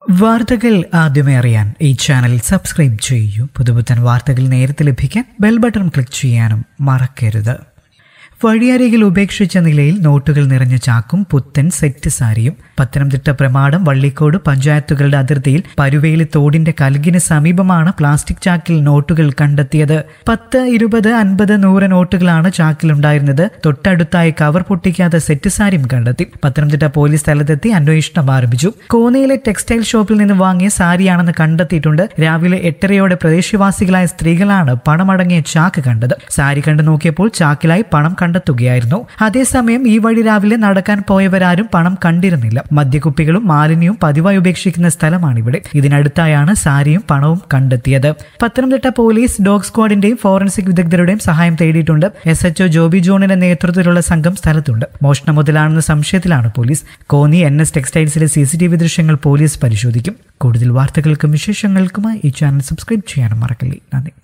വാർത്തകൾ ആദ്യമേ അറിയാൻ ഈ ചാനൽ സബ്സ്ക്രൈബ് ചെയ്യൂ പുതുപുത്തൻ വാർത്തകൾ നേരത്തെ ലഭിക്കാൻ ബെൽ ബട്ടൺ ക്ലിക്ക് ചെയ്യാനും മറക്കരുത് വഴിയരികിൽ ഉപേക്ഷിച്ച നിലയിൽ നോട്ടുകൾ നിറഞ്ഞ ചാക്കും പുത്തൻ സെറ്റ് സാരിയും പത്തനംതിട്ട പ്രമാടം വള്ളിക്കോട് പഞ്ചായത്തുകളുടെ അതിർത്തിയിൽ പരുവേലി തോടിന്റെ കൽകിന് സമീപമാണ് പ്ലാസ്റ്റിക് ചാക്കിൽ നോട്ടുകൾ കണ്ടെത്തിയത് പത്ത് ഇരുപത് അൻപത് നൂറ് നോട്ടുകളാണ് ചാക്കിലുണ്ടായിരുന്നത് തൊട്ടടുത്തായി കവർ പൊട്ടിക്കാത്ത സെറ്റ് സാരിയും കണ്ടെത്തി പത്തനംതിട്ട പോലീസ് സ്ഥലത്തെത്തി അന്വേഷണം ആരംഭിച്ചു കോന്നിയിലെ ടെക്സ്റ്റൈൽ ഷോപ്പിൽ നിന്ന് വാങ്ങിയ സാരിയാണെന്ന് കണ്ടെത്തിയിട്ടുണ്ട് രാവിലെ എട്ടരയോടെ പ്രദേശവാസികളായ സ്ത്രീകളാണ് പണമടങ്ങിയ ചാക്ക് കണ്ടത് സാരി കണ്ടു നോക്കിയപ്പോൾ ചാക്കിലായി പണം കണ്ടെത്തുകയായിരുന്നു അതേസമയം ഈ വഴി രാവിലെ നടക്കാൻ പോയവരാരും പണം കണ്ടിരുന്നില്ല മദ്യക്കുപ്പികളും മാലിന്യവും പതിവായി ഉപേക്ഷിക്കുന്ന സ്ഥലമാണിവിടെ ഇതിനടുത്തായാണ് സാരിയും പണവും കണ്ടെത്തിയത് പത്തനംതിട്ട പോലീസ് ഡോഗ് സ്ക്വാഡിന്റെയും ഫോറൻസിക് വിദഗ്ധരുടെയും സഹായം തേടിയിട്ടുണ്ട് എസ് എച്ച്ഒ ജോബി ജോണിന്റെ നേതൃത്വത്തിലുള്ള സംഘം സ്ഥലത്തുണ്ട് മോഷണ മുതലാണെന്ന സംശയത്തിലാണ് പോലീസ് കോന്നി എൻ എസ് ടെക്സ്റ്റൈൽസിലെ സി സി ടി വി ദൃശ്യങ്ങൾ പോലീസ് പരിശോധിക്കും കൂടുതൽ വാർത്തകൾക്കും വിശേഷങ്ങൾക്കുമായി ഈ ചാനൽ സബ്സ്ക്രൈബ് ചെയ്യാനും മറക്കല്ലേ നന്ദി